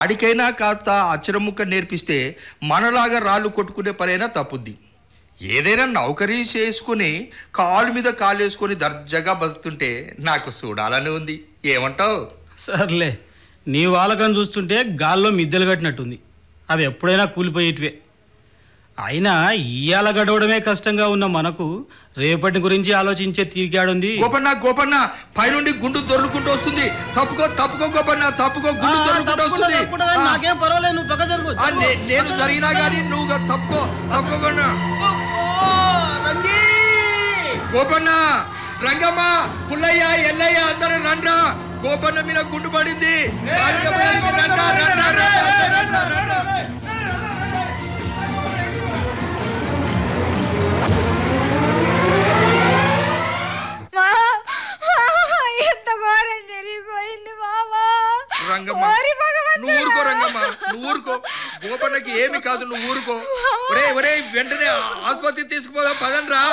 అడికైనా కాస్త అచ్చరముక్క నేర్పిస్తే మనలాగా రాళ్ళు కొట్టుకునే పనైనా తప్పుద్ది ఏదైనా నౌకరీ చేసుకుని కాలు మీద కాలు వేసుకొని దర్జాగా బతుకుతుంటే నాకు చూడాలని ఉంది ఏమంటావు సర్లే నీ వాలకం చూస్తుంటే గాల్లో మిద్దెలు కట్టినట్టుంది అవి ఎప్పుడైనా కూలిపోయేటివే అయినా ఇయ్యాల గడవడమే కష్టంగా ఉన్న మనకు రేపటి గురించి ఆలోచించే తీరికాడుంది గోపన్న గోపన్న పైనుండి గుండు దొర్లుకుంటూ వస్తుంది తప్పుకో తప్పుకో గోపన్న తప్పుకో గుండు దొర్లుకుంటూ వస్తుంది ఆ, నాకేం పర్వాలేదు నువ్వు పక్క జరుగు ఆ, నే- నేను జరిగినా కానీ నువ్వు గా- తప్పుకో తప్పుకోకుండా గోపన్న రంగమ్మ పుల్లయ్య ఎల్లయ్య అందరూ రండ్రా గోపన్న మీద గుండు పడింది కాలిపోయానికి రండ్రా, రండ్రా, రండ్రా, రండ్రా, రండ్రా. మా ఎంత ఘోరం జరిగిపోయింది మామా రంగమ్మ ఓరి భగవంతుడా. నువ్వు ఊరుకో రంగమ్మ నువ్వు ఊరుకో గోపన్నకి ఏమి కాదు నువ్వు ఊరుకో ఒరే ఒరే వెంటనే ఆసుపత్రికి తీసుకుపోదాం పదండ్రా